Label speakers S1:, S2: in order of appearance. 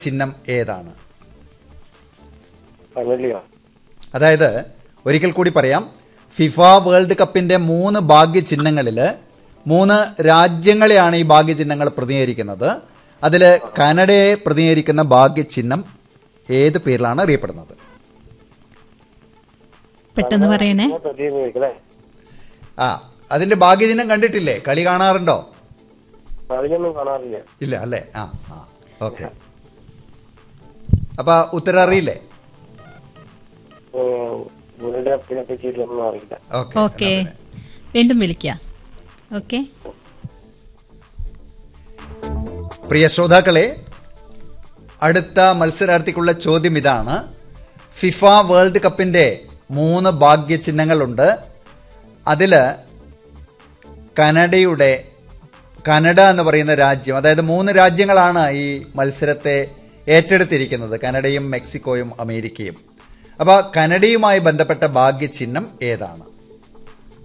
S1: ചിഹ്നം ഏതാണ്
S2: ഫൈനലിയോ
S1: അതായത് ഒരിക്കൽ കൂടി പറയാം ഫിഫ വേൾഡ് കപ്പിന്റെ മൂന്ന് ഭാഗ്യചിഹ്നങ്ങളിൽ മൂന്ന് രാജ്യങ്ങളെയാണ് ഈ ഭാഗ്യചിഹ്നങ്ങൾ പ്രതിനിധീകരിക്കുന്നത് അതിൽ കാനഡയെ പ്രതിനിധീകരിക്കുന്ന ഭാഗ്യചിഹ്നം ഏത് പേരിലാണ് അറിയപ്പെടുന്നത്
S3: പെട്ടെന്ന് പറയണേ
S2: പ്രതിനിധിക്കല്ലേ
S1: ആ അതിന്റെ ഭാഗ്യചിഹ്നം കണ്ടിട്ടില്ലേ കളി കാണാറുണ്ടോ
S2: അതിനൊന്നും കാണാറില്ല
S1: ഇല്ല അല്ലേ ആ ആ ഓക്കെ അപ്പൊ ഉത്തരം അറിയില്ലേ
S2: വേൾഡ് കപ്പിനെ പറ്റിയിട്ടൊന്നും അറിയില്ല
S1: ഓക്കെ
S3: ഓക്കെ വീണ്ടും വിളിക്കുക ഓക്കെ
S1: പ്രിയ ശ്രോതാക്കളെ അടുത്ത മത്സരാർത്ഥിക്കുള്ള ചോദ്യം ഇതാണ് ഫിഫ വേൾഡ് കപ്പിന്റെ മൂന്ന് ഭാഗ്യചിഹ്നങ്ങളുണ്ട് അതിൽ കനഡയുടെ കനഡ എന്ന് പറയുന്ന രാജ്യം അതായത് മൂന്ന് രാജ്യങ്ങളാണ് ഈ മത്സരത്തെ ഏറ്റെടുത്തിരിക്കുന്നത് കനഡയും മെക്സിക്കോയും അമേരിക്കയും അപ്പോൾ കനഡയുമായി ബന്ധപ്പെട്ട ഭാഗ്യചിഹ്നം ഏതാണ്